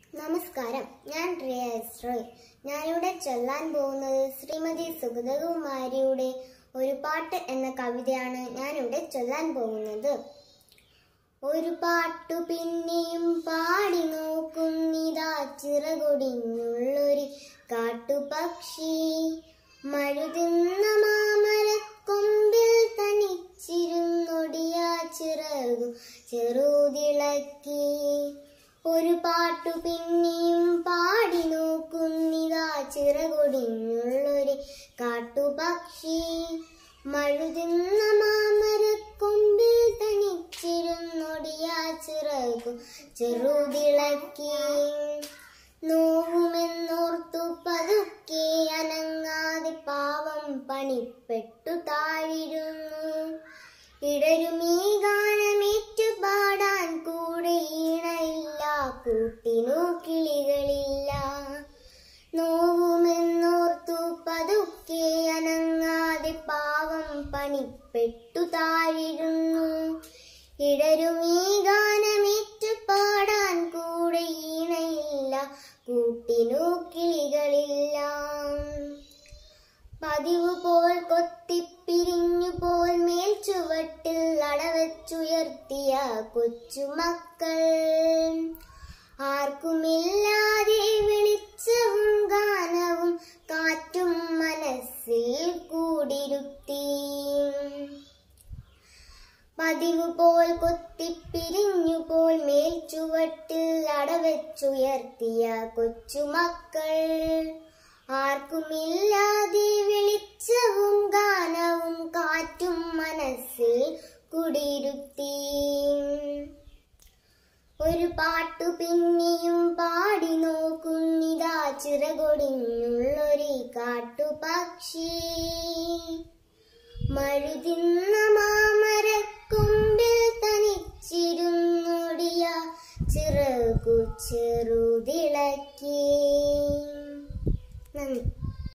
നമസ്കാരം ഞാൻ റിയ എസ് റോയ് ഞാനിവിടെ ചൊല്ലാൻ പോകുന്നത് ശ്രീമതി സുഗതകുമാരിയുടെ ഒരു പാട്ട് എന്ന കവിതയാണ് ഞാനിവിടെ ചൊല്ലാൻ പോകുന്നത് ഒരു പാട്ടു പിന്നെയും പാടി നോക്കുന്നിതാ ചിറകൊടിഞ്ഞുള്ളൊരു കാട്ടുപക്ഷി മഴുതുന്ന മാമരക്കൊമ്പിൽ തനിച്ചിരുന്നൊടിയാ ചിറകു ചെറുതിളക്കി ഒരു പാട്ടു പിന്നെയും പാടി നോക്കുന്നിതാ ചിറകൊടിഞ്ഞുള്ളൊരു കാട്ടുപക്ഷി മഴുതുന്ന മാമരക്കൊമ്പിൽ തനിച്ചിരുന്നൊടിയാ ചിറകു ചെറുതിളക്കി നോവുമെന്നോർത്തു പതുക്കെ അനങ്ങാതെ പാവം പണിപ്പെട്ടു താഴിരുന്നു ഇടരുമീ ഗാനമേറ്റു പാടാൻ കൂടെ ഈണയില്ല കൂട്ടിനു കിളികളില്ല നോവുമെന്നോർത്തു പതുക്കെ അനങ്ങാതെ പാവം പണിപ്പെട്ടു താഴിരുന്നു ഇടരുമീ ഗാനമേറ്റു പാടാൻ കൂടെ ഈണയില്ല കൂട്ടിനു കിളികളില്ല പതിവ് പോൽ കൊത്തിപ്പിരിഞ്ഞു പോൽ മേൽ ചുവട്ടിൽ അടവച്ചുയർത്തിയ കൊച്ചുമക്കൾ ആർക്കുമില്ലാതെ വെളിച്ചവും ഗാനവും കാറ്റും മനസ്സിൽ കൂടിരുത്തി പതിവ് പോൽ കൊത്തിപ്പിരിഞ്ഞു പോൽ മേൽ ചുവട്ടിൽ അടവച്ചുയർത്തിയ കൊച്ചുമക്കൾ ആർക്കുമില്ലാതെ വെളിച്ചവും ഗാനവും കാറ്റും മനസ്സിൽ കുടിയിരുത്തി ഒരു പാട്ടു പിന്നെയും പാടി നോക്കുന്നിതാ ചിറകൊടിഞ്ഞുള്ളൊരു കാട്ടുപക്ഷി മഴുതിന്ന മാമരക്കൊമ്പിൽ തനിച്ചിരുന്നൊടിയ ചിറകു ചെറുതിളക്കി നന്ദി